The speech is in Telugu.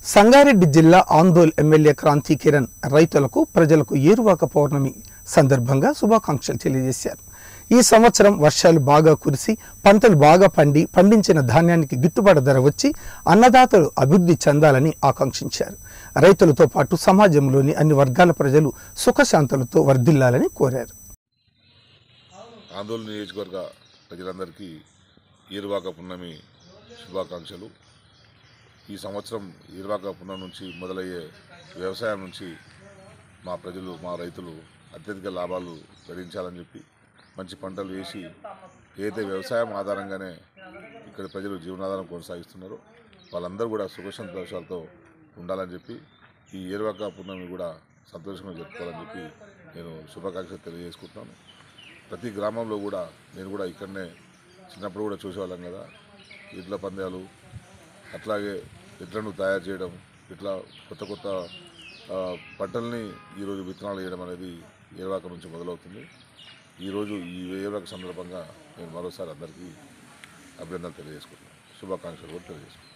సంగారెడ్డి జిల్లా ఆందోల్ ఎమ్మెల్యే క్రాంతి కిరణ్ రైతులకు ప్రజలకు ఏరువాక పౌర్ణమి సందర్భంగా శుభాకాంక్షలు తెలియజేశారు ఈ సంవత్సరం వర్షాలు బాగా కురిసి పంటలు బాగా పండి పండించిన ధాన్యానికి గిట్టుబాటు ధర వచ్చి అన్నదాతలు అభివృద్ధి చెందాలని ఆకాంక్షించారు రైతులతో పాటు సమాజంలోని అన్ని వర్గాల ప్రజలు సుఖశాంతులతో వర్ధిల్లాలని కోరారు ఆందోళన నియోజకవర్గ ప్రజలందరికీ ఈరువాక పున్నమి శుభాకాంక్షలు ఈ సంవత్సరం ఈరువాక పున్నమి నుంచి మొదలయ్యే వ్యవసాయం నుంచి మా ప్రజలు మా రైతులు అత్యధిక లాభాలు గడించాలని చెప్పి మంచి పంటలు వేసి ఏదైతే వ్యవసాయం ఆధారంగానే ఇక్కడ ప్రజలు జీవనాధారం కొనసాగిస్తున్నారో వాళ్ళందరూ కూడా సుఖ సంతోషాలతో ఉండాలని చెప్పి ఈ ఏరువాక పున్నమి కూడా సంతోషంగా జరుపుకోవాలని చెప్పి నేను శుభాకాంక్షలు తెలియజేసుకుంటున్నాను ప్రతి గ్రామంలో కూడా నేను కూడా ఇక్కడనే చిన్నప్పుడు కూడా చూసేవాళ్ళం కదా ఇట్ల పందాలు అట్లాగే ఎడ్లను తయారు చేయడం ఇట్లా కొత్త కొత్త ఆ, పంటల్ని ఈరోజు విత్తనాలు వేయడం అనేది ఏరువాక నుంచి మొదలవుతుంది ఈరోజు ఈ ఏరువాక సందర్భంగా నేను మరోసారి అందరికీ అభినందనలు తెలియజేసుకుంటున్నాను శుభాకాంక్షలు కూడా తెలియజేసుకుంటున్నాను